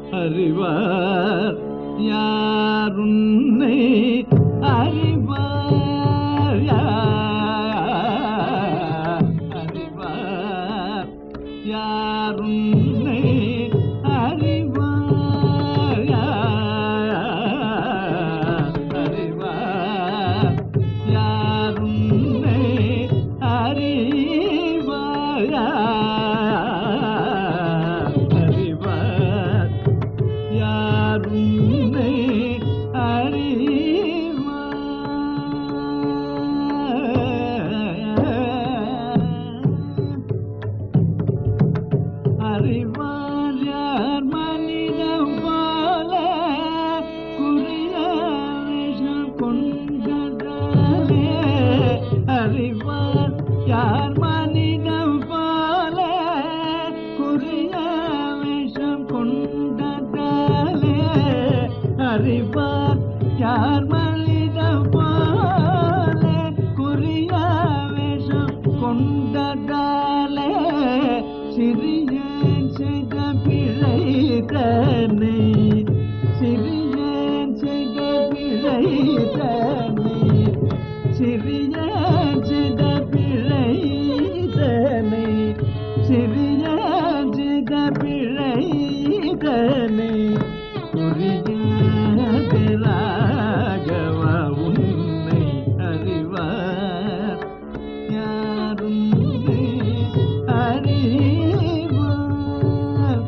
அறிவார் யாருன்னை அறிவார் யார் அறிவார் யாருன்னை அறிவார் யார் அறிவார் யாருன்னை அறிவார் யார் அறிவார் யாருன்னை அறிவார் அறிவார் யார் மனிதம் போல குறிய விஷம் கொண்டதாலே அறிவார் யார் மனிதம் போல குறிய விஷம் கொண்டதாலே அறிவார் யார் மனிதம் போல குறிய விஷம் கொண்டதாலே சிறியன் செய்த பிழை தன்னை சிறியன் செய்த பிழை தன்னை சிறியன் செய்த பிழை தன்னை சிறியன் செய்த பிழை தன்னை புரியாது ராகவ உன்னை அறிவார் யாரும் அறிவார்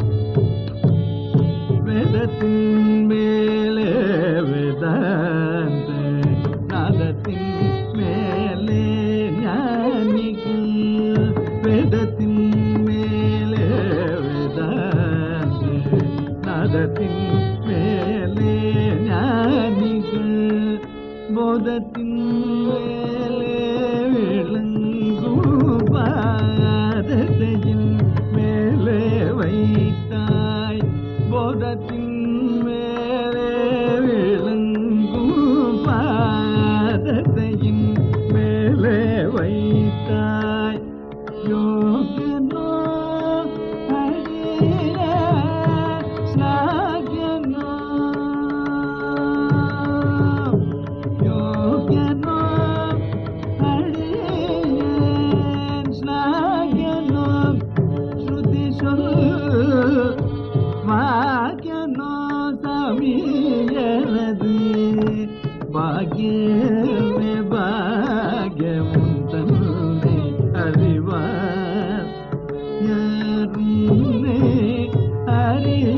வேதத்தின் மேலே வேதாந்த நாதத்தின் மேலே ஞானிகள் வேதத்தின் மேலே வேதாந்த நாதத்தின் மேலே ஞானிகள் போதத்தின் மேலே விளங்கும் பாதத்தையின் மேலே வைத்தாய் போதத்தின் மேலே விளங்கும் பாதத்தையின் மேலே வைத்தாய் யோகனோ ஹரிர ஸ்லாகனோ யோகனோ ஹரியன் ஸ்லாகனோ ஸ்ருதி சொல் வாக்கியனோ சமீயனது பாக்யமே பாக்யமும் தன்னை அறிவார் யாருமே அறிய